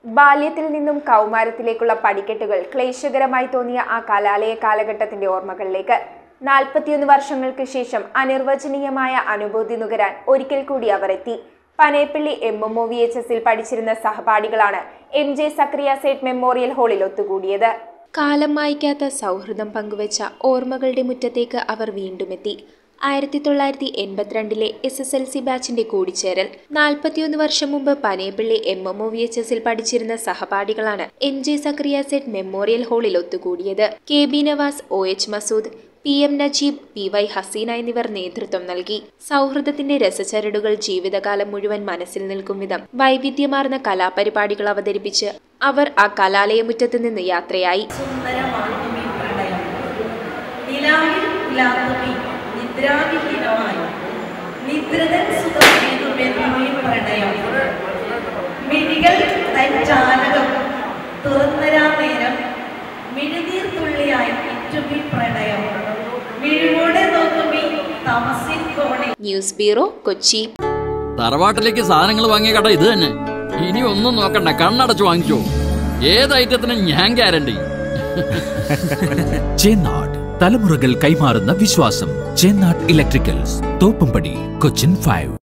ബാല്യത്തിൽ നിന്നും കൗമാരത്തിലേക്കുള്ള പടിക്കെട്ടുകൾ ക്ലേശകരമായി തോന്നിയ ആ കലാലയ കാലഘട്ടത്തിന്റെ ഓർമ്മകളിലേക്ക് നാൽപ്പത്തിയൊന്ന് വർഷങ്ങൾക്ക് ശേഷം അനിർവചനീയമായ അനുഭൂതി നുകരാൻ ഒരിക്കൽ കൂടി അവർ എത്തി Panepalli M M O V H എസിൽ പഠിച്ചിരുന്ന സഹപാഠികളാണ് M J Zakariya Sait memorial ഹാളിൽ ഒത്തുകൂടിയത് കാലം മായ്ക്കാത്ത സൗഹൃദം പങ്കുവച്ച ഓർമ്മകളുടെ മുറ്റത്തേക്ക് അവർ വീണ്ടുമെത്തി ആയിരത്തി തൊള്ളായിരത്തി എൺപത്തിരണ്ടിലെ എസ് എസ് എൽ സി ബാച്ചിന്റെ കൂടിച്ചേരൽ നാൽപ്പത്തിയൊന്ന് വർഷം മുമ്പ് Panepalli M M O V H എസിൽ പഠിച്ചിരുന്ന സഹപാഠികളാണ് M J Zakariya Sait memorial ഹാളിൽ ഒത്തുകൂടിയത് K B Navas O H Masood P M Najeeb P Y Haseena എന്നിവർ നേതൃത്വം നൽകി സൗഹൃദത്തിന്റെ രസചരടുകൾ ജീവിതകാലം മുഴുവൻ മനസ്സിൽ നിൽക്കും വിധം വൈവിധ്യമാർന്ന കലാപരിപാടികൾ അവതരിപ്പിച്ച് അവർ ആ കലാലയമുറ്റത്ത് നിന്ന് യാത്രയായി സുന്ദരമാകുമീ പ്രണയം നിലാവിൽ ഉലാകുമീ നിദ്രാവിഹീനമായി നിദ്രതൻ സുഖമേതുമെന്നുമീ പ്രണയം മിഴികൾ തൻ ജാലകം തുറന്നരാ നേരം മിഴുനീർത്തുള്ളിയായി ഇറ്റുമീ പ്രണയം മിഴിവോടെ നോക്കുമീ തമസിൻ കോണെ ന്യൂസ് ബ്യൂറോ കൊച്ചി തറവാട്ടിലേക്ക് സാധനങ്ങൾ വാങ്ങിയ കട ഇത് തന്നെ ഇനി ഒന്നും നോക്കണ്ട കണ്ണടച്ച് വാങ്ങിച്ചോ ഏത് ഐറ്റത്തിനും ഞാൻ ഗ്യാരണ്ടി ചേന്നാട് തലമുറകൾ കൈമാറുന്ന വിശ്വാസം Chennad electricals Thoppumpady Cochin five